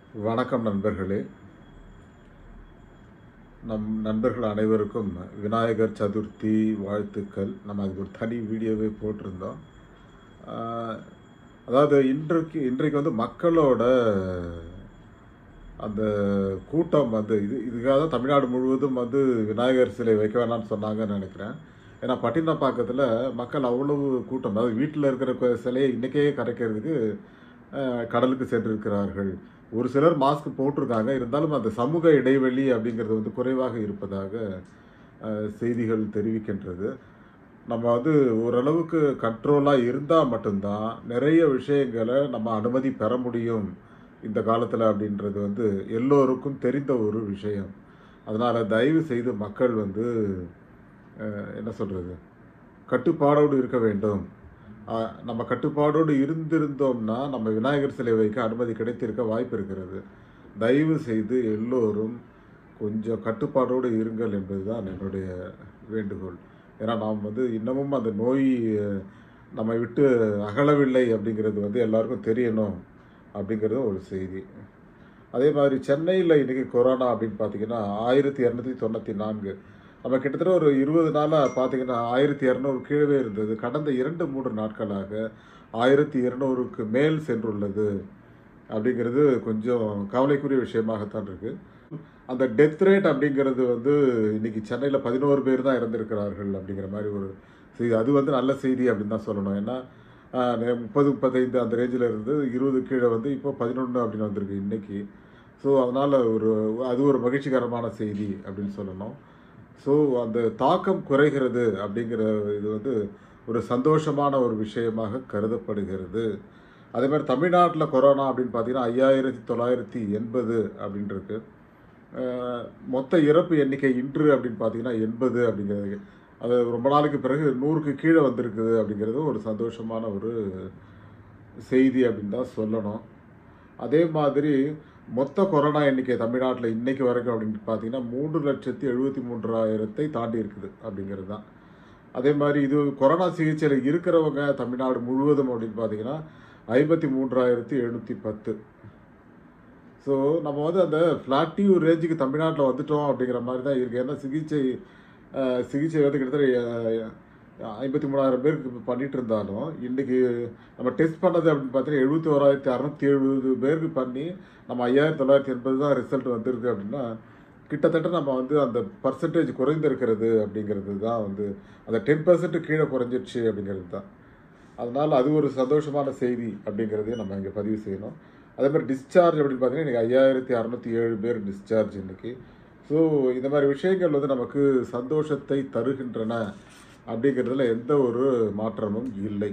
வணக்கம் நண்பர்களே நம் நண்பர்கள் அனைவருக்கும் விநாயகர் சதுர்த்தி வாழ்த்துக்கள் நம்ம அதுக்கு ஒரு தனி வீடியோவே போட்டிருந்தோம் ஆஹ், அதாவது இன்றைக்கு இன்றைக்கு வந்து மக்களோட அந்த கூட்டம் வந்து இது இதுக்காக தான் தமிழ்நாடு முழுவதும் வந்து விநாயகர் சிலை வைக்க வேணாம்னு சொன்னாங்கன்னு நினைக்கிறேன் ஏன்னா பட்டினப்பாக்கத்தில் மக்கள் அவ்வளவு கூட்டம் அதாவது வீட்டில் இருக்கிற கு- சிலையை இன்றைக்கே கரைக்கிறதுக்கு அஹ், கடலுக்கு சென்றிருக்கிறார்கள் ஒரு சிலர் மாஸ்க் போட்டிருக்காங்க இருந்தாலும் அந்த சமூக இடைவெளி அப்படிங்கிறது வந்து குறைவாக இருப்பதாக அஹ், செய்திகள் தெரிவிக்கின்றது நம்ம வந்து ஓரளவுக்கு கண்ட்ரோலாக இருந்தால் மட்டும்தான் நிறைய விஷயங்களை நம்ம அனுமதி பெற முடியும் இந்த காலத்தில் அப்படின்றது வந்து எல்லோருக்கும் தெரிந்த ஒரு விஷயம் அதனால் தயவு செய்து மக்கள் வந்து அஹ், என்ன சொல்கிறது கட்டுப்பாடோடு இருக்க வேண்டும் அஹ், நம்ம கட்டுப்பாடோடு இருந்திருந்தோம்னா நம்ம விநாயகர் சிலை வைக்க அனுமதி கிடைத்திருக்க வாய்ப்பு இருக்கிறது தயவு செய்து எல்லோரும் கொஞ்சம் கட்டுப்பாடோடு இருங்கள் என்பதுதான் என்னுடைய வேண்டுகோள் ஏன்னா நாம் வந்து இன்னமும் அந்த நோய் அஹ், நம்மை விட்டு அகலவில்லை அப்படிங்கிறது வந்து எல்லாருக்கும் தெரியணும் அப்படிங்கிறது ஒரு செய்தி அதே மாதிரி சென்னையில் இன்றைக்கி கொரோனா அப்படின்னு பார்த்தீங்கன்னா ஆயிரத்தி இரநூத்தி தொண்ணூற்றி நான்கு நம்ம கிட்டத்தட்ட ஒரு இருபது நாளாக பார்த்தீங்கன்னா ஆயிரத்தி இரநூறு கீழவே இருந்தது கடந்த இரண்டு மூன்று நாட்களாக ஆயிரத்தி இருநூறுக்கு மேல் சென்றுள்ளது அப்படிங்கிறது கொஞ்சம் கவலைக்குரிய விஷயமாகத்தான் இருக்குது அந்த டெத் ரேட் அப்படிங்கிறது வந்து இன்னைக்கு சென்னையில் பதினோரு பேர் தான் இறந்திருக்கிறார்கள் அப்படிங்கிற மாதிரி ஒரு செய்தி அது வந்து நல்ல செய்தி அப்படின்னு தான் சொல்லணும் ஏன்னா ஆஹ், நே- முப்பது முப்பத்தைந்து அந்த ரேஞ்சில் இருந்து இருபது கீழே வந்து இப்போ பதினொன்று அப்படின்னு வந்திருக்கு இன்னைக்கு ஸோ அதனால் ஒரு அது ஒரு மகிழ்ச்சிகரமான செய்தி அப்படின்னு சொல்லணும் ஸோ அந்த தாக்கம் குறைகிறது அப்படிங்கிற இது வந்து ஒரு சந்தோஷமான ஒரு விஷயமாக கருதப்படுகிறது அதே மாதிரி தமிழ்நாட்டில் கொரோனா அப்படின்னு பார்த்தீங்கன்னா ஐயாயிரத்தி தொள்ளாயிரத்தி எண்பது அப்படின்னு இருக்கு அஹ், மொத்த இறப்பு எண்ணிக்கை இன்று அப்படின்னு பார்த்தீங்கன்னா எண்பது அப்படிங்கிறது அது ரொம்ப நாளுக்கு பிறகு நூறுக்கு கீழே வந்திருக்குது அப்படிங்கிறது ஒரு சந்தோஷமான ஒரு செய்தி அப்படின்னு தான் சொல்லணும் அதே மாதிரி மொத்த கொரோனா எண்ணிக்கை தமிழ்நாட்டில் இன்னைக்கு வரைக்கும் அப்படின்னு பார்த்தீங்கன்னா மூன்று லட்சத்தி எழுபத்தி மூன்றாயிரத்தை தாண்டி இருக்குது அப்படிங்கிறது தான் அதே மாதிரி இது கொரோனா சிகிச்சையில் இருக்கிறவங்க தமிழ்நாடு முழுவதும் அப்படின்னு பார்த்தீங்கன்னா ஐம்பத்தி மூன்றாயிரத்தி எழுநூற்றி பத்து ஸோ நம்ம வந்து அந்த ஃப்ளாட்டிவ் ரேஞ்சுக்கு தமிழ்நாட்டில் வந்துட்டோம் அப்படிங்கிற மாதிரி தான் இருக்குது ஏன்னா சிகிச்சை அஹ், சிகிச்சை வந்து கிட்டத்தட்ட ஐம்பத்தி மூணாயிரம் பேருக்கு இப்ப பண்ணிட்டு இருந்தாலும் இன்னைக்கு நம்ம டெஸ்ட் பண்ணது அப்படின்னு பார்த்தீங்கன்னா எழுபத்தி ஓராயிரத்தி அறநூத்தி எழுபது பேருக்கு பண்ணி நம்ம ஐயாயிரத்தி தொள்ளாயிரத்தி எண்பது தான் ரிசல்ட் வந்திருக்கு அப்படின்னா கிட்டத்தட்ட நம்ம வந்து அந்த பர்சன்டேஜ் குறைந்திருக்கிறது அப்படிங்கிறது தான் வந்து அந்த டென் பர்சன்ட் கீழே குறைஞ்சிருச்சு அப்படிங்கிறது தான் அதனால் அது ஒரு சந்தோஷமான செய்தி அப்படிங்கிறதையும் நம்ம இங்கே பதிவு செய்யணும் அதே மாதிரி டிஸ்சார்ஜ் அப்படின்னு பார்த்தீங்கன்னா இன்றைக்கி ஐயாயிரத்தி அறநூற்றி ஏழு பேர் டிஸ்சார்ஜ் இன்னைக்கு ஸோ இந்த மாதிரி விஷயங்கள் வந்து நமக்கு சந்தோஷத்தை தருகின்றன அப்படிங்கிறதுல எந்த ஒரு மாற்றமும் இல்லை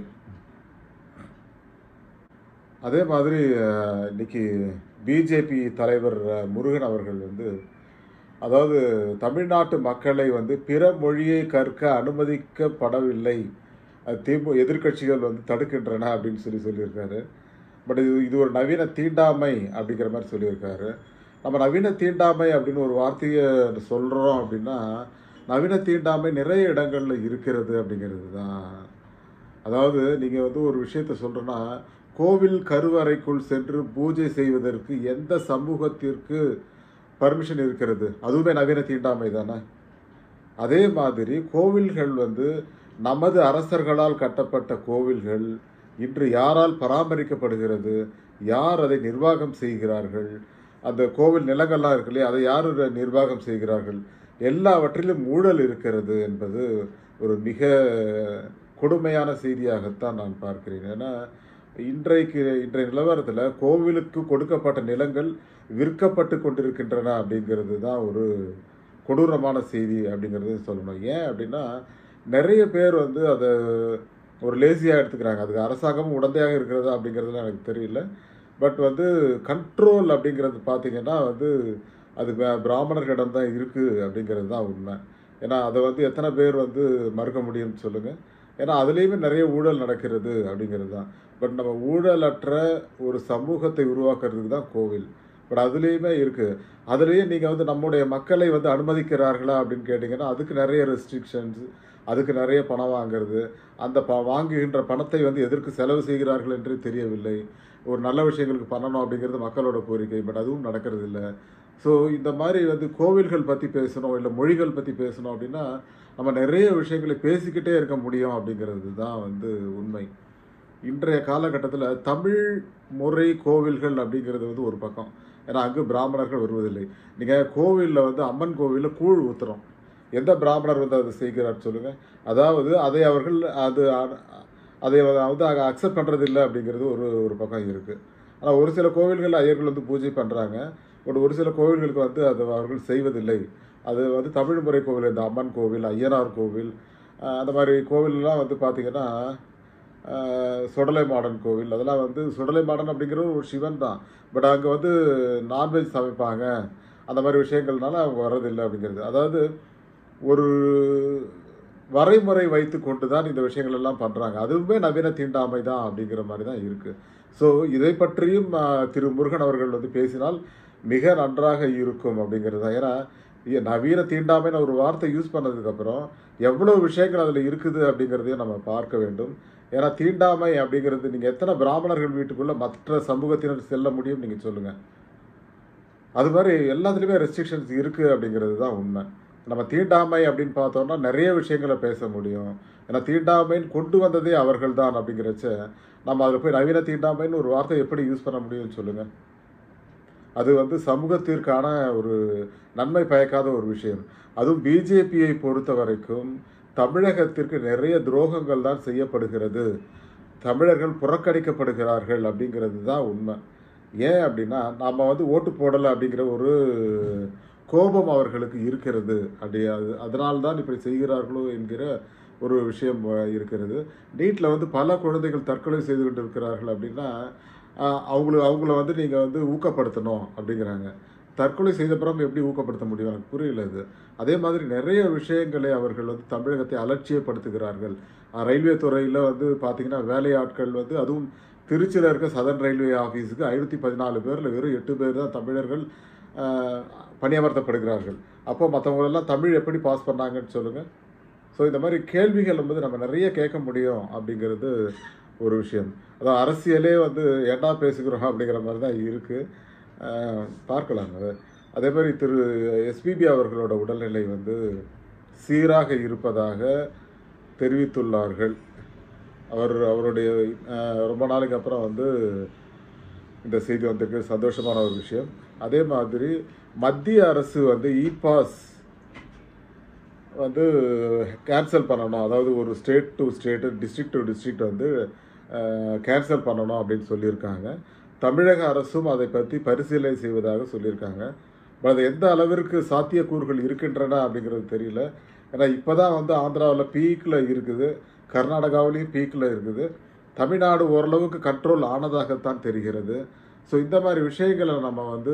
அதே மாதிரி அஹ், இன்னைக்கு பிஜேபி தலைவர் அஹ், முருகன் அவர்கள் வந்து அதாவது தமிழ்நாட்டு மக்களை வந்து பிற மொழியை கற்க அனுமதிக்கப்படவில்லை அது திமு எதிர்க்கட்சிகள் வந்து தடுக்கின்றன அப்படின்னு சொல்லி சொல்லியிருக்காரு பட் இது இது ஒரு நவீன தீண்டாமை அப்படிங்கிற மாதிரி சொல்லியிருக்காரு நம்ம நவீன தீண்டாமை அப்படின்னு ஒரு வார்த்தையை சொல்கிறோம் அப்படின்னா நவீன தீண்டாமை நிறைய இடங்களில் இருக்கிறது அப்படிங்கிறது தான் அதாவது நீங்கள் வந்து ஒரு விஷயத்த சொல்கிறேன்னா கோவில் கருவறைக்குள் சென்று பூஜை செய்வதற்கு எந்த சமூகத்திற்கு பர்மிஷன் இருக்கிறது அதுவுமே நவீன தீண்டாமை தானே அதே மாதிரி கோவில்கள் வந்து நமது அரசர்களால் கட்டப்பட்ட கோவில்கள் இன்று யாரால் பராமரிக்கப்படுகிறது யார் அதை நிர்வாகம் செய்கிறார்கள் அந்த கோவில் நிலங்கள்லாம் இருக்கு இல்லையா அதை யார் நிர்வாகம் செய்கிறார்கள் எல்லாவற்றிலும் ஊழல் இருக்கிறது என்பது ஒரு மிக கொடுமையான செய்தியாகத்தான் நான் பார்க்கிறேன் ஏன்னா இன்றைக்கு இன்றைய நிலவரத்தில் கோவிலுக்கு கொடுக்கப்பட்ட நிலங்கள் விற்கப்பட்டு கொண்டிருக்கின்றன அப்படிங்கிறது தான் ஒரு கொடூரமான செய்தி அப்படிங்கிறது சொல்லணும் ஏன் அப்படின்னா நிறைய பேர் வந்து அதை ஒரு லேசியாக எடுத்துக்கிறாங்க அதுக்கு அரசாங்கமும் உடந்தையாக இருக்கிறதா அப்படிங்கிறதுலாம் எனக்கு தெரியல பட் வந்து கண்ட்ரோல் அப்படிங்கிறது பார்த்தீங்கன்னா வந்து அது ப- பிராமணர்களிடம் தான் இருக்குது அப்படிங்கிறது தான் உண்மை ஏன்னா அதை வந்து எத்தனை பேர் வந்து மறுக்க முடியும்னு சொல்லுங்கள் ஏன்னா அதுலேயுமே நிறைய ஊழல் நடக்கிறது அப்படிங்கிறது தான் பட் நம்ம ஊழலற்ற ஒரு சமூகத்தை உருவாக்குறதுக்கு தான் கோவில் பட் அதுலேயுமே இருக்குது அதுலேயே நீங்கள் வந்து நம்முடைய மக்களை வந்து அனுமதிக்கிறார்களா அப்படின்னு கேட்டிங்கன்னா அதுக்கு நிறைய ரெஸ்ட்ரிக்ஷன்ஸ் அதுக்கு நிறைய பணம் வாங்குறது அந்த ப வாங்குகின்ற பணத்தை வந்து எதற்கு செலவு செய்கிறார்கள் என்று தெரியவில்லை ஒரு நல்ல விஷயங்களுக்கு பண்ணணும் அப்படிங்கிறது மக்களோட கோரிக்கை பட் அதுவும் நடக்கிறது இல்லை ஸோ இந்த மாதிரி வந்து கோவில்கள் பற்றி பேசணும் இல்லை மொழிகள் பற்றி பேசணும் அப்படின்னா நம்ம நிறைய விஷயங்களை பேசிக்கிட்டே இருக்க முடியும் அப்படிங்கிறது தான் வந்து உண்மை இன்றைய காலகட்டத்தில் தமிழ் முறை கோவில்கள் அப்படிங்கிறது வந்து ஒரு பக்கம் ஏன்னா அங்கு பிராமணர்கள் வருவதில்லை நீங்கள் கோவிலில் வந்து அம்மன் கோவிலில் கூழ் ஊற்றுறோம் எந்த பிராமணர் வந்து அதை செய்கிறார் சொல்லுங்கள் அதாவது அதை அவர்கள் அது அ- அதை வந்து அக்செப்ட் பண்ணுறது இல்லை அப்படிங்கிறது ஒரு ஒரு பக்கம் இருக்குது ஆனால் ஒரு சில கோவில்கள் ஐயர்கள் வந்து பூஜை பண்ணுறாங்க பட் ஒரு சில கோவில்களுக்கு வந்து அது அவர்கள் செய்வதில்லை அது வந்து தமிழ் முறை கோவில் இந்த அம்மன் கோவில் ஐயனார் கோவில் அஹ் அந்த மாதிரி கோவிலெலாம் வந்து பார்த்திங்கன்னா ஆஹ் சுடலை மாடன் கோவில் அதெல்லாம் வந்து சுடலை மாடன் அப்படிங்கிற ஒரு சிவன் தான் பட் அங்கே வந்து நான்வெஜ் சமைப்பாங்க அந்த மாதிரி விஷயங்கள்னால அவங்க வர்றதில்லை அப்படிங்கிறது அதாவது ஒரு வரைமுறை வைத்து கொண்டு தான் இந்த விஷயங்கள் எல்லாம் பண்ணுறாங்க அதுவுமே நவீன தீண்டாமை தான் அப்படிங்கிற மாதிரி தான் இருக்குது ஸோ இதை பற்றியும் ஆஹ், திரு முருகன் அவர்கள் வந்து பேசினால் மிக நன்றாக இருக்கும் அப்படிங்கிறது தான் ஏன்னா இ- நவீன தீண்டாமைன்னு ஒரு வார்த்தை யூஸ் பண்ணதுக்கப்புறம் எவ்வளோ விஷயங்கள் அதில் இருக்குது அப்படிங்கிறதையும் நம்ம பார்க்க வேண்டும் ஏன்னா தீண்டாமை அப்படிங்கிறது நீங்கள் எத்தனை பிராமணர்கள் வீட்டுக்குள்ளே மற்ற சமூகத்தினர் செல்ல முடியும் நீங்கள் சொல்லுங்கள் அது மாதிரி எல்லாத்துலேயுமே ரெஸ்ட்ரிக்ஷன்ஸ் இருக்குது அப்படிங்கிறது தான் உண்மை நம்ம தீண்டாமை அப்படின்னு பார்த்தோம்னா நிறைய விஷயங்களை பேச முடியும் ஏன்னா தீண்டாமைன்னு கொண்டு வந்ததே அவர்கள் தான் அப்படிங்கிறச்ச நம்ம அதில் போய் நவீன தீண்டாமைன்னு ஒரு வார்த்தை எப்படி யூஸ் பண்ண முடியும்னு சொல்லுங்கள் அது வந்து சமூகத்திற்கான ஒரு நன்மை பயக்காத ஒரு விஷயம் அதுவும் பிஜேபியை பொறுத்த வரைக்கும் தமிழகத்திற்கு நிறைய துரோகங்கள் தான் செய்யப்படுகிறது தமிழர்கள் புறக்கணிக்கப்படுகிறார்கள் அப்படிங்கிறது தான் உண்மை ஏன் அப்படின்னா நம்ம வந்து ஓட்டு போடலை அப்படிங்கிற ஒரு கோபம் அவர்களுக்கு இருக்கிறது அப்படி அது அதனால்தான் இப்படி செய்கிறார்களோ என்கிற ஒரு விஷயம் அஹ், இருக்கிறது நீட்டில் வந்து பல குழந்தைகள் தற்கொலை செய்து கொண்டு இருக்கிறார்கள் அப்படின்னா ஆஹ், அவங்கள அவங்கள வந்து நீங்கள் வந்து ஊக்கப்படுத்தணும் அப்படிங்கிறாங்க தற்கொலை செய்த பிறகு எப்படி ஊக்கப்படுத்த முடியும் எனக்கு புரியல இது அதே மாதிரி நிறைய விஷயங்களை அவர்கள் வந்து தமிழகத்தை அலட்சியப்படுத்துகிறார்கள் ஆஹ், ரயில்வே துறையில் வந்து பார்த்தீங்கன்னா வேலையாட்கள் வந்து அதுவும் திருச்சியில் இருக்க சதர்ன் ரயில்வே ஆஃபீஸுக்கு ஐநூற்றி பதினாலு பேரில் வெறும் எட்டு பேர் தான் தமிழர்கள் ஆஹ், பணியமர்த்தப்படுகிறார்கள் அப்போ மற்றவங்களெல்லாம் தமிழ் எப்படி பாஸ் பண்ணாங்கன்னு சொல்லுங்கள் ஸோ இந்த மாதிரி கேள்விகள் வந்து நம்ம நிறைய கேட்க முடியும் அப்படிங்கிறது ஒரு விஷயம் அதான் அரசியலே வந்து ஏண்டா பேசுகிறோம் அப்படிங்கிற மாதிரி தான் இருக்குது பார்க்கலாம் அது அதே மாதிரி திரு எஸ்பிபி அவர்களோட உடல்நிலை வந்து சீராக இருப்பதாக தெரிவித்துள்ளார்கள் அவர் அவருடைய அஹ், ரொம்ப நாளைக்கு அப்புறம் வந்து இந்த செய்தி வந்திருக்கு சந்தோஷமான ஒரு விஷயம் அதே மாதிரி மத்திய அரசு வந்து இ பாஸ் வந்து கேன்சல் பண்ணணும் அதாவது ஒரு state to state district to district வந்து கேன்சல் பண்ணணும் அப்படின்னு சொல்லியிருக்காங்க தமிழக அரசும் அதை பற்றி பரிசீலனை செய்வதாக சொல்லியிருக்காங்க பட் அது எந்த அளவிற்கு சாத்தியக்கூறுகள் இருக்கின்றன அப்படிங்கிறது தெரியல ஏன்னா இப்போ தான் வந்து ஆந்திராவில் பீக்கில் இருக்குது கர்நாடகாவிலையும் பீக்கில் இருக்குது தமிழ்நாடு ஓரளவுக்கு கண்ட்ரோல் ஆனதாகத்தான் தெரிகிறது ஸோ இந்த மாதிரி விஷயங்களை நம்ம வந்து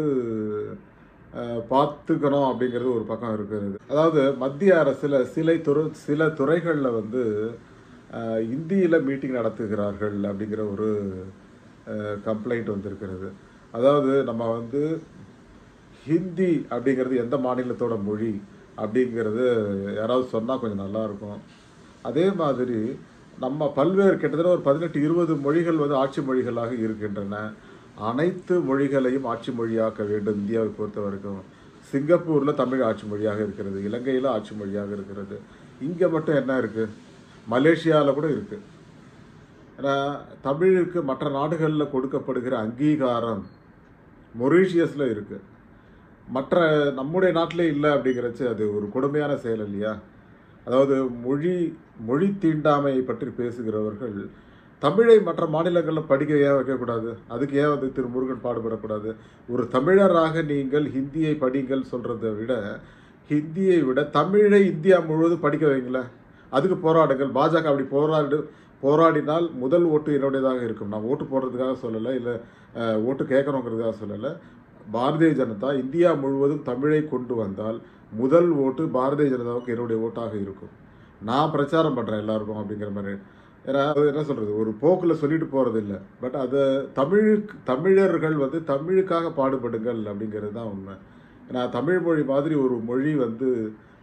அஹ், பார்த்துக்கணும் அப்படிங்கிறது ஒரு பக்கம் இருக்கிறது அதாவது மத்திய அரசில் சில துறை சில துறைகளில் வந்து அஹ், இந்தியில மீட்டிங் நடத்துகிறார்கள் அப்படிங்கிற ஒரு கம்ப்ளைண்ட் வந்திருக்கிறது அதாவது நம்ம வந்து ஹிந்தி அப்படிங்கிறது எந்த மாநிலத்தோட மொழி அப்படிங்கிறது யாராவது சொன்னால் கொஞ்சம் நல்லாயிருக்கும் அதே மாதிரி நம்ம பல்வேறு கிட்டத்தட்ட ஒரு பதினெட்டு இருபது மொழிகள் வந்து ஆட்சி மொழிகளாக இருக்கின்றன அனைத்து மொழிகளையும் ஆட்சி மொழியாக்க வேண்டும் இந்தியாவை பொறுத்த வரைக்கும் சிங்கப்பூரில் தமிழ் ஆட்சி மொழியாக இருக்கிறது இலங்கையில் ஆட்சி மொழியாக இருக்கிறது இங்கே மட்டும் என்ன இருக்குது மலேசியாவில் கூட இருக்குது ஏன்னா தமிழுக்கு மற்ற நாடுகளில் கொடுக்கப்படுகிற அங்கீகாரம் மொரீஷியஸில் இருக்குது மற்ற நம்முடைய நாட்டிலே இல்லை அப்படிங்கிறச்சு அது ஒரு கொடுமையான செயல் இல்லையா அதாவது மொழி மொழி தீண்டாமையை பற்றி பேசுகிறவர்கள் தமிழை மற்ற மாநிலங்களில் படிக்க ஏன் வைக்கக்கூடாது அதுக்கு ஏன் வந்து திரு முருகன் பாடுபடக்கூடாது ஒரு தமிழராக நீங்கள் ஹிந்தியை படிங்கள் சொல்கிறத விட ஹிந்தியை விட தமிழை இந்தியா முழுவதும் படிக்க வைங்களேன் அதுக்கு போராடுங்கள் பாஜக அப்படி போராடு போராடினால் முதல் ஓட்டு என்னுடையதாக இருக்கும் நான் ஓட்டு போடுறதுக்காக சொல்லலை இல்லை அஹ், ஓட்டு கேட்கணுங்கிறதுக்காக சொல்லலை பாரதிய ஜனதா இந்தியா முழுவதும் தமிழை கொண்டு வந்தால் முதல் ஓட்டு பாரதிய ஜனதாவுக்கு என்னுடைய ஓட்டாக இருக்கும் நான் பிரச்சாரம் பண்ணுறேன் எல்லாருக்கும் அப்படிங்கிற மாதிரி ஏன்னா அது என்ன சொல்கிறது ஒரு போக்கில் சொல்லிட்டு போகிறது இல்லை பட் அதை தமிழுக்கு தமிழர்கள் வந்து தமிழுக்காக பாடுபடுங்கள் அப்படிங்கிறது தான் உண்மை ஏன்னா தமிழ் மொழி மாதிரி ஒரு மொழி வந்து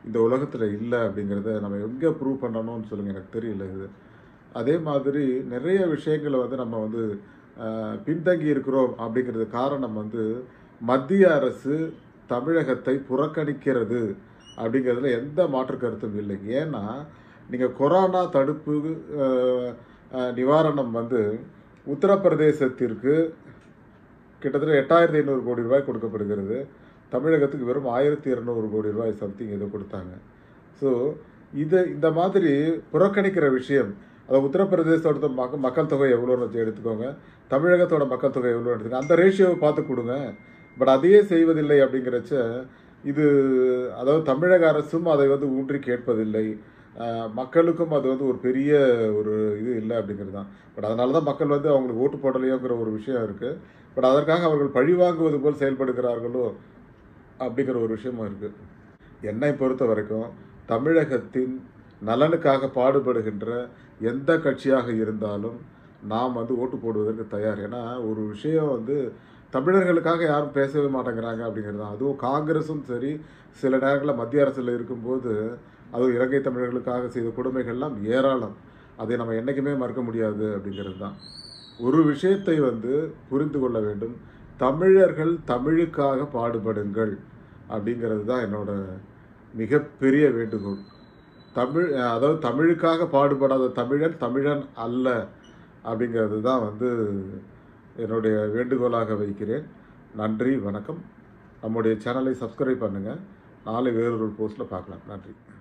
இந்த உலகத்தில் இல்லை அப்படிங்கிறத நம்ம எங்கே ப்ரூவ் பண்ணணும்னு சொல்லுங்கள் எனக்கு தெரியல இது அதே மாதிரி நிறைய விஷயங்களை வந்து நம்ம வந்து அஹ், பின்தங்கி இருக்கிறோம் அப்படிங்கிறது காரணம் வந்து மத்திய அரசு தமிழகத்தை புறக்கணிக்கிறது அப்படிங்கிறதுல எந்த மாற்று கருத்தும் இல்லை ஏன்னா நீங்கள் கொரோனா தடுப்பு அஹ், அஹ், நிவாரணம் வந்து உத்தரப்பிரதேசத்திற்கு கிட்டத்தட்ட எட்டாயிரத்தி ஐநூறு கோடி ரூபாய் கொடுக்கப்படுகிறது தமிழகத்துக்கு வெறும் ஆயிரத்தி இரநூறு கோடி ரூபாய் சம்திங் ஏதோ கொடுத்தாங்க ஸோ இது இந்த மாதிரி புறக்கணிக்கிற விஷயம் அதாவது உத்தரப்பிரதேசத்தோட மக்க மக்கள் தொகை எவ்வளோன்னு வச்சு எடுத்துக்கோங்க தமிழகத்தோட மக்கள் தொகை எவ்வளோ எடுத்துக்கோங்க அந்த ரேஷியோவை பார்த்து கொடுங்க பட் அதையே செய்வதில்லை அப்படிங்கிறச்ச இது அதாவது தமிழக அரசும் அதை வந்து ஊன்றி கேட்பதில்லை ஆஹ் மக்களுக்கும் அது வந்து ஒரு பெரிய ஒரு இது இல்லை அப்படிங்கிறது தான் பட் அதனால தான் மக்கள் வந்து அவங்களுக்கு ஓட்டு போடலையோங்கிற ஒரு விஷயம் இருக்குது பட் அதற்காக அவர்கள் பழிவாங்குவது போல் செயல்படுகிறார்களோ அப்படிங்கிற ஒரு விஷயமும் இருக்குது என்னை பொறுத்த வரைக்கும் தமிழகத்தின் நலனுக்காக பாடுபடுகின்ற எந்த கட்சியாக இருந்தாலும் நாம் வந்து ஓட்டு போடுவதற்கு தயார் ஏன்னா ஒரு விஷயம் வந்து தமிழர்களுக்காக யாரும் பேசவே மாட்டேங்கிறாங்க அப்படிங்கிறது தான் அதுவும் காங்கிரஸும் சரி சில நேரங்களில் மத்திய அரசில் இருக்கும்போது அதுவும் இலங்கை தமிழர்களுக்காக செய்த கொடுமைகள்லாம் ஏராளம் அதை நம்ம என்றைக்குமே மறக்க முடியாது அப்படிங்கிறது தான் ஒரு விஷயத்தை வந்து புரிந்து கொள்ள வேண்டும் தமிழர்கள் தமிழுக்காக பாடுபடுங்கள் அப்படிங்கிறது தான் என்னோட மிகப்பெரிய வேண்டுகோள் தமிழ் அதாவது தமிழுக்காக பாடுபடாத தமிழன் தமிழன் அல்ல அப்படிங்கிறது தான் வந்து என்னுடைய வேண்டுகோளாக வைக்கிறேன் நன்றி வணக்கம் நம்முடைய சேனலை சப்ஸ்கிரைப் பண்ணுங்கள் நாளை வேறொரு போஸ்ட்டில் பார்க்கலாம் நன்றி